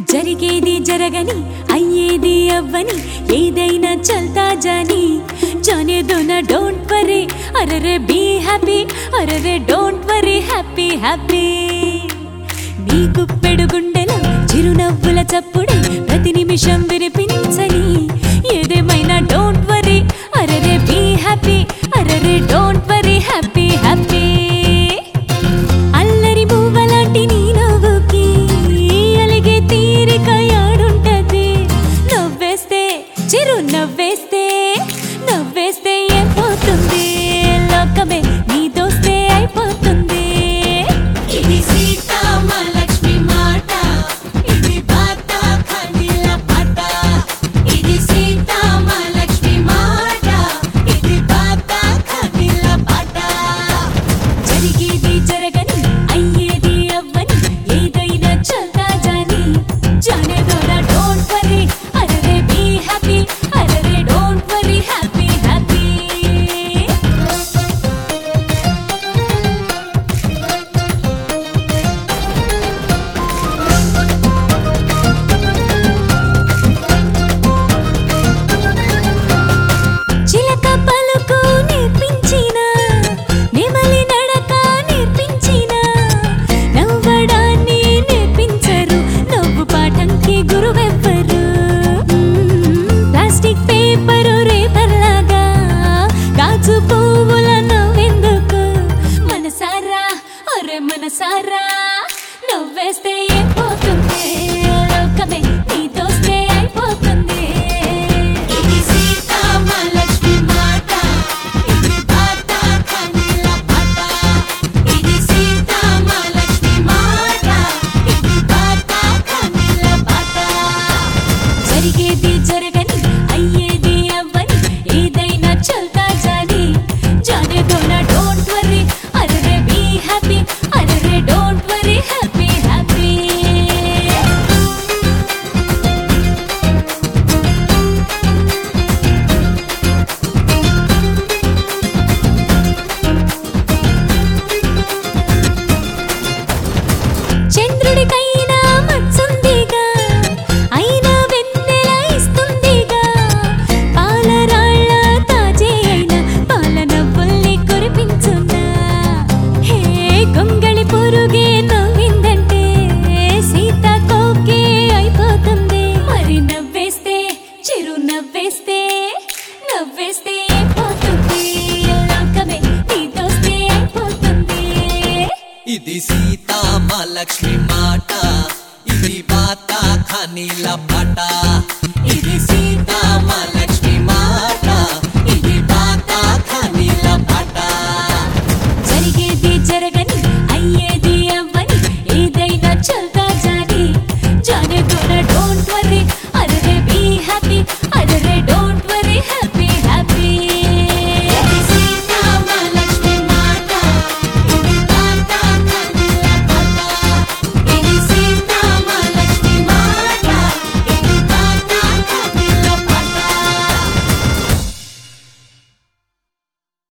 జరిగేది జరగని అయ్యేది అవ్వని ఏదైనా చల్తా జాని జానే దోనా డోంట్ వరీ అరరే బీ హ్యాపీ అరరే డోంట్ వరీ హ్యాపీ హ్యాపీ నీకు పెడుగుండెల చిరునవ్వుల చప్పుడే ప్రతి నిమిషం వినిపించని ఏదేమైనా డోంట్ వరీ అరరే బీ హ్యాపీ అరరే డోంట్ వరీ హ్యాపీ హ్యాపీ అల్లరి మూవలాంటి నీ నవ్వుకి అలిగే తీరిక యాడుంటది నవ్వేస్తే చిరు నవ్వేస్తే నవ్వేస్తే ఏపోతుంది లోకమే నీ దోస్తే అయిపోతుంది ఇది సీతామహాలక్ష్మి మాట ఇది బాత ఖనిల పాట ఇది సీతామహాలక్ష్మి మాట ఇది బాత ఖనిల పాట జరిగేది జరగని అయ్యేది అవ్వని ఏదైనా చల్తా జాని జానే దోనా డోంట్ వరీ అరరే బీ హ్యాపీ అరరే డోంట్ వరీ హ్యాపీ హ్యాపీ చిలక పలుకు నేర్పించిన నెమలి నడక నేర్పించిన నవ్వడాన్ని నేర్పించరు నవ్వు పాఠంకి గురువెవ్వరు ప్లాస్టిక్ పేపరు రేపర్లాగా గాజు పువ్వుల నవ్వెందుకు మనసారా ఒరే మనసారా నవ్వేస్తే అయిపోతుంది లోకమే నీ దోస్తే అయిపోతుంది ఇది సీతామహాలక్ష్మి మాట ఇది బాత ఖనిల పాట ఇది సీతామహాలక్ష్మి మాట ఇది బాత ఖనిల పాట జరిగేది జరగని అయ్యేది అవ్వని ఏదైనా చల్తా జాని జానే దోనా డోంట్ వరీ అరరే బీ హ్యాపీ అరరే డోంట్ వరీ హ్యాపీ హ్యాపీ చంద్రుడికైనా మత్సుందిగా అయినా వెన్నెల ఇస్తుందిగా పాలరాళ్ళ తాజే అయిన పాల నవ్వుల్ని కురిపించున్నా హే గొంగళి పురుగే నవ్విందంటే సీత కోకే అయిపోతుంది మరి నవ్వేస్తే చిరు నవ్వేస్తే నవ్వేస్తే అయిపోతుంది లోకమే నీ దోస్తే అయిపోతుంది ఇది సీతామహాలక్ష్మి మాట